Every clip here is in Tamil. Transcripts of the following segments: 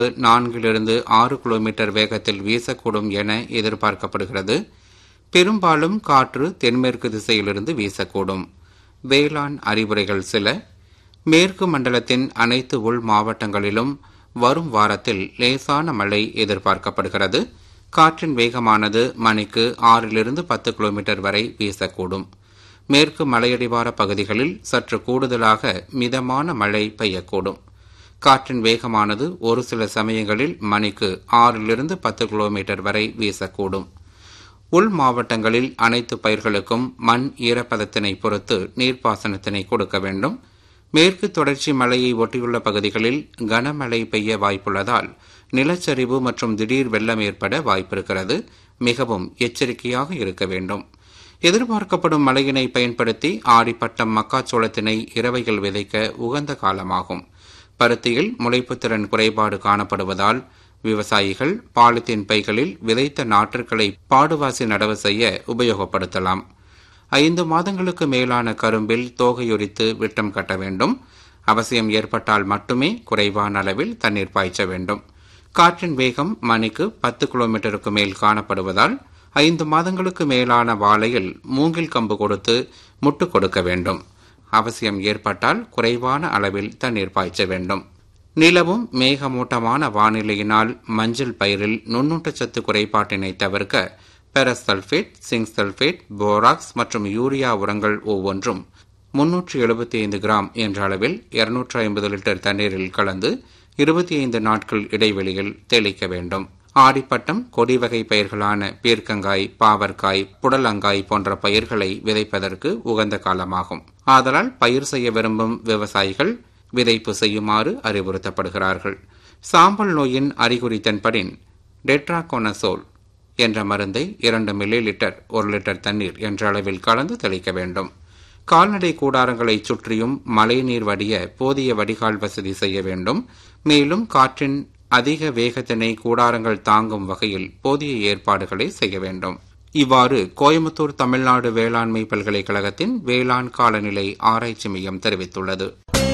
நான்கிலிருந்து ஆறு கிலோமீட்டர் வேகத்தில் வீசக்கூடும் என எதிர்பார்க்கப்படுகிறது பெரும்பாலும் காற்று தென்மேற்கு திசையிலிருந்து வீசக்கூடும் வேளாண் அறிவுரைகள் சில மேற்கு மண்டலத்தின் அனைத்து உள் மாவட்டங்களிலும் வரும் வாரத்தில் லேசான மழை எதிர்பார்க்கப்படுகிறது காற்றின் வேகமானது மணிக்கு ஆறிலிருந்து பத்து கிலோமீட்டர் வரை வீசக்கூடும் மேற்கு மலையடிவார பகுதிகளில் சற்று கூடுதலாக மிதமான மழை பெய்யக்கூடும் காற்றின் வேகமானது ஒரு சில சமயங்களில் மணிக்கு ஆறிலிருந்து பத்து கிலோமீட்டர் வரை வீசக்கூடும் உள் மாவட்டங்களில் அனைத்து பயிர்களுக்கும் மண் ஈரப்பதத்தினை பொறுத்து நீர்ப்பாசனத்தினை கொடுக்க வேண்டும் மேற்கு தொடர்ச்சி மலையை ஒட்டியுள்ள பகுதிகளில் கனமழை பெய்ய வாய்ப்புள்ளதால் நிலச்சரிவு மற்றும் திடீர் வெள்ளம் ஏற்பட வாய்ப்பிருக்கிறது மிகவும் எச்சரிக்கையாக இருக்க வேண்டும் எதிர்பார்க்கப்படும் மழையினை பயன்படுத்தி ஆடிப்பட்டம் மக்காச்சோளத்தினை இரவைகள் விதைக்க உகந்த காலமாகும் பருத்தியில் முளைப்புத் திறன் குறைபாடு காணப்படுவதால் விவசாயிகள் பாலித்தீன் பைகளில் விதைத்த நாற்றுக்களை பாடுவாசி நடவு செய்ய உபயோகப்படுத்தலாம் ஐந்து மாதங்களுக்கு மேலான கரும்பில் தோகையுரித்து விட்டம் கட்ட வேண்டும் அவசியம் ஏற்பட்டால் மட்டுமே குறைவான அளவில் தண்ணீர் பாய்ச்ச வேண்டும் காற்றின் வேகம் மணிக்கு பத்து கிலோமீட்டருக்கு மேல் காணப்படுவதால் ஐந்து மாதங்களுக்கு மேலான வாழையில் மூங்கில் கம்பு கொடுத்து முட்டு கொடுக்க வேண்டும் அவசியம் ஏற்பட்டால் குறைவான அளவில் தண்ணீர் பாய்ச்ச வேண்டும் நிலவும் மேகமூட்டமான வானிலையினால் மஞ்சள் பயிரில் நுண்ணூட்டச்சத்து குறைபாட்டினை தவிர்க்க பெரசல்ஃபேட் சிங்க் சல்ஃபேட் போராக்ஸ் மற்றும் யூரியா உரங்கள் ஒவ்வொன்றும் முன்னூற்றி எழுபத்தி ஐந்து கிராம் என்ற அளவில் இருநூற்றி ஐம்பது லிட்டர் தண்ணீரில் கலந்து இருபத்தி ஐந்து நாட்கள் இடைவெளியில் தெளிக்க வேண்டும் ஆடிப்பட்டம் கொடி வகை பயிர்களான பீர்க்கங்காய் பாவற்காய் புடலங்காய் போன்ற பயிர்களை விதைப்பதற்கு உகந்த காலமாகும் ஆதலால் பயிர் செய்ய விரும்பும் விவசாயிகள் விதைப்பு செய்யுமாறு அறிவுறுத்தப்படுகிறார்கள் சாம்பல் நோயின் அறிகுறி தென்படின் டெட்ராகோனசோல் என்ற மருந்தை இரண்டு மில்லி லிட்டர் ஒரு லிட்டர் தண்ணீர் என்ற அளவில் கலந்து தெளிக்க வேண்டும் கால்நடை கூடாரங்களை சுற்றியும் மழைநீர் வடிய போதிய வடிகால் வசதி செய்ய வேண்டும் மேலும் காற்றின் அதிக வேகத்தினை கூடாரங்கள் தாங்கும் வகையில் போதிய ஏற்பாடுகளை செய்ய வேண்டும் இவ்வாறு கோயம்புத்தூர் தமிழ்நாடு வேளாண்மை பல்கலைக்கழகத்தின் வேளாண் காலநிலை ஆராய்ச்சி மையம் தெரிவித்துள்ளது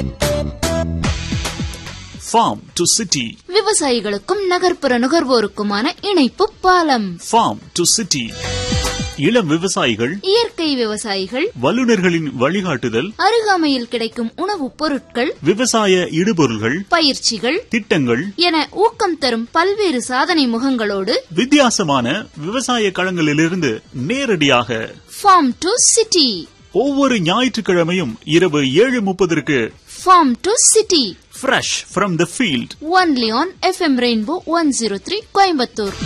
farm to city விவசாயிகளுக்கும் நகர்ப்புற நுகர்வோருக்குமான இணைப்பு பாலம் farm to city இளம் விவசாயிகள் இயற்கை விவசாயிகள் வல்லுநர்களின் வழிகாட்டுதல் அருகாமையில் கிடைக்கும் உணவுப் பொருட்கள் விவசாய இடுபொருள்கள் பயிற்சிகள் திட்டங்கள் என ஊக்கம் தரும் பல்வேறு சாதனை முகங்களோடு வித்தியாசமான விவசாய களங்களிலிருந்து நேரடியாக ஃபார்ம் டு சிட்டி ஒவ்வொரு ஞாயிற்றுக்கிழமையும் இரவு ஏழு முப்பதற்கு farm to city fresh from the field only on FM rainbow one zero three Coimbatore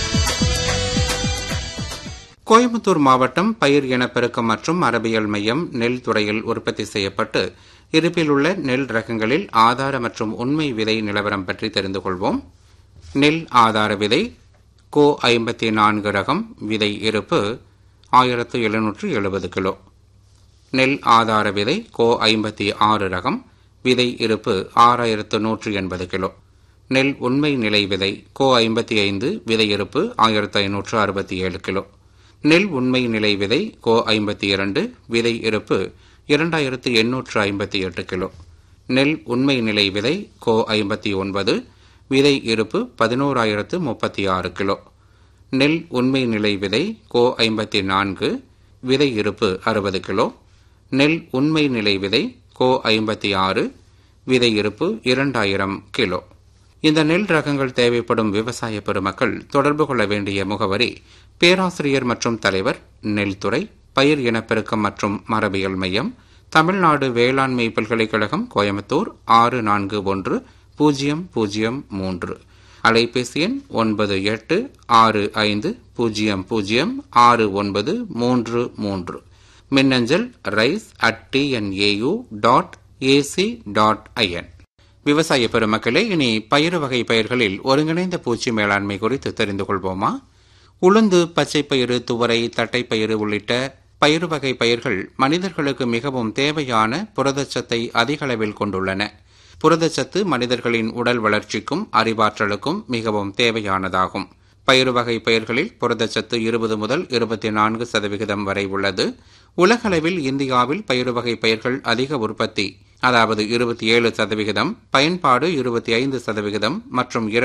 Coimbatore மாவட்டம் பயிர் இனப்பெருக்கம் மற்றும் மரபியல் மையம் நெல் துறையில் உற்பத்தி செய்யப்பட்டு இருப்பில் உள்ள நெல் ரகங்களில் ஆதார மற்றும் உண்மை விதை நிலவரம் பற்றி தெரிந்து கொள்வோம் நெல் ஆதார விதை கோ ஐம்பத்தி நான்கு ரகம் விதை இருப்பு ஆயிரத்து எழுநூற்று எழுபது கிலோ நெல் ஆதார விதை கோ ஐம்பத்தி ஆறு ரகம் விதை இருப்பு ஆறாயிரத்து நூற்று எண்பது கிலோ நெல் உண்மை நிலை விதை கோ ஐம்பத்தி ஐந்து விதை இருப்பு ஆயிரத்து ஐநூற்று அறுபத்தி ஏழு கிலோ நெல் உண்மை நிலை விதை கோ ஐம்பத்தி இரண்டு விதை இருப்பு இரண்டாயிரத்து எண்ணூற்று ஐம்பத்தி எட்டு கிலோ நெல் உண்மை நிலை விதை கோ ஐம்பத்தி ஒன்பது விதை இருப்பு பதினோராயிரத்து முப்பத்தி ஆறு கிலோ நெல் உண்மை நிலை விதை கோ ஐம்பத்தி நான்கு விதை இருப்பு அறுபது கிலோ நெல் உண்மை நிலை விதை கோ ஐம்பத்தி ஆறு விதை இருப்பு இரண்டாயிரம் கிலோ இந்த நெல் ரகங்கள் தேவைப்படும் விவசாய பெருமக்கள் தொடர்பு கொள்ள வேண்டிய முகவரி பேராசிரியர் மற்றும் தலைவர் நெல்துறை பயிர் இனப்பெருக்கம் மற்றும் மரபியல் மையம் தமிழ்நாடு வேளாண்மை பல்கலைக்கழகம் கோயம்புத்தூர் ஆறு நான்கு ஒன்று பூஜ்ஜியம் பூஜ்ஜியம் மூன்று அலைபேசி எண் ஒன்பது எட்டு ஆறு ஐந்து பூஜ்ஜியம் பூஜ்ஜியம் ஆறு ஒன்பது மூன்று மூன்று மின்னஞ்சல் rice at T N A U dot A C dot I N விவசாய பெருமக்களே இனி பயிறு வகை பயிர்களில் ஒருங்கிணைந்த பூச்சி மேலாண்மை குறித்து தெரிந்து கொள்வோமா உளுந்து பச்சைப்பயிறு துவரை தட்டைப்பயிறு உள்ளிட்ட பயிறு வகை பயிர்கள் மனிதர்களுக்கு மிகவும் தேவையான புரதச்சத்தை அதிக அளவில் கொண்டுள்ளன புரதச்சத்து மனிதர்களின் உடல் வளர்ச்சிக்கும் அறிவாற்றலுக்கும் மிகவும் தேவையானதாகும் பயிறு வகை பயிர்களில் புரதச்சத்து இருபது முதல் இருபத்தி நான்கு சதவிகிதம் வரை உள்ளது உலகளவில் இந்தியாவில் பயிறு வகை பயிர்கள் அதிக உற்பத்தி அதாவது இருபத்தி ஏழு சதவிகிதம் பயன்பாடு இருபத்தி ஐந்து சதவிகிதம் மற்றும்